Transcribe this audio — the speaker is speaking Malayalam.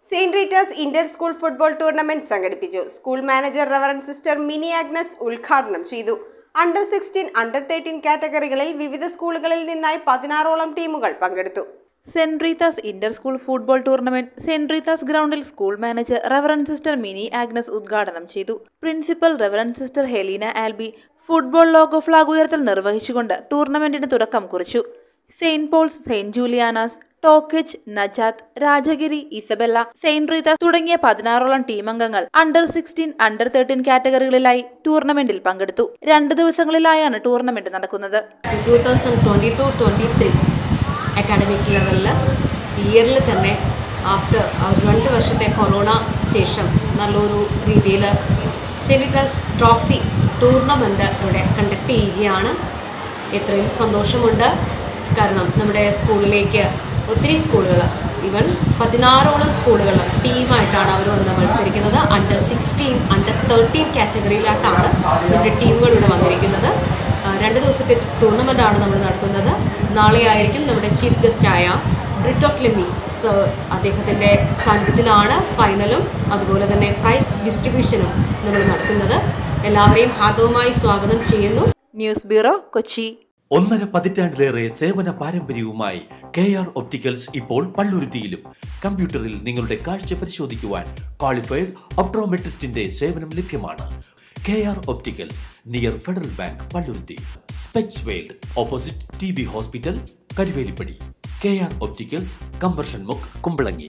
Saint Rita's inter school football tournament സംഘടിപ്പിച്ചു school manager reverend sister Mini Agnes ഉദ്ഘാടനം ചെയ്തു അണ്ടർ സിക്സ്റ്റീൻ അണ്ടർ തേർട്ടീൻ കാറ്റഗറികളിൽ വിവിധ സ്കൂളുകളിൽ നിന്നായി പതിനാറോളം ടീമുകൾ പങ്കെടുത്തു saint Rita's inter school football tournament saint Rita's ഗ്രൗണ്ടിൽ school manager reverend sister Mini Agnes ഉദ്ഘാടനം ചെയ്തു principal reverend sister Helena Albi football logo flag ഉയർത്തൽ നിർവഹിച്ചുകൊണ്ട് ടൂർണമെന്റിന് തുടക്കം കുറിച്ചു saint Paul's saint Juliana's Toc H Najath Rajagiri Isabella saint Rita's തുടങ്ങിയ പതിനാറോളം ടീമംഗങ്ങൾ അണ്ടർ സിക്സ്റ്റീൻ അണ്ടർ തേർട്ടീൻ കാറ്റഗറികളിലായി ടൂർണമെന്റിൽ പങ്കെടുത്തു രണ്ട് ദിവസങ്ങളിലായാണ് ടൂർണമെന്റ് നടക്കുന്നത് two thousand twenty two twenty three academic ലെവലിൽ ഇയറിൽ തന്നെ ആഫ്റ്റർ രണ്ട് വർഷത്തെ കൊറോണ ശേഷം നല്ലൊരു രീതിയിൽ സെനിറ്റസ് ട്രോഫി ടൂർണമെൻറ്റ് ഇവിടെ കണ്ടക്ട് ചെയ്യുകയാണ് എത്രയും സന്തോഷമുണ്ട് കാരണം നമ്മുടെ സ്കൂളിലേക്ക് ഒത്തിരി സ്കൂളുകൾ ഇവൻ പതിനാറോളം സ്കൂളുകൾ ടീമായിട്ടാണ് അവർ വന്ന് മത്സരിക്കുന്നത് അണ്ടർ സിക്സ്റ്റീൻ അണ്ടർ തേർട്ടീൻ കാറ്റഗറിയിലായിട്ടാണ് നമ്മുടെ ടീമുകൾ ഇവിടെ വന്നിരിക്കുന്നത് ആ, രണ്ട് ദിവസത്തെ ടൂർണമെൻ്റ് ആണ് നമ്മൾ നടത്തുന്നത് നാളെ ആയിരിക്കും നമ്മുടെ ചീഫ് ഗസ്റ്റായ ബ്രിട്ടോ ക്ലിമി സർ അദ്ദേഹത്തിൻ്റെ സാന്നിധ്യത്തിലാണ് ഫൈനലും അതുപോലെ തന്നെ പ്രൈസ് ഡിസ്ട്രിബ്യൂഷനും നമ്മൾ നടത്തുന്നത് എല്ലാവരെയും ഹാർദവുമായി സ്വാഗതം ചെയ്യുന്നു ന്യൂസ് ബ്യൂറോ കൊച്ചി ഒന്നര പതിറ്റാണ്ടിലേറെ സേവന പാരമ്പര്യവുമായി കെ ആർ ഒപ്റ്റിക്കൽസ് ഇപ്പോൾ പള്ളുരുത്തിയിലും കമ്പ്യൂട്ടറിൽ നിങ്ങളുടെ കാഴ്ച പരിശോധിക്കുവാൻ ക്വാളിഫൈഡ് ഒപ്ട്രോമെട്രിസ്റ്റിന്റെ സേവനം ലഭ്യമാണ് K R opticals near federal bank Palluruthy specs world opposite T B hospital Karuvelippady K R opticals കമ്പർഷൻ മുക്ക് കുമ്പളങ്ങി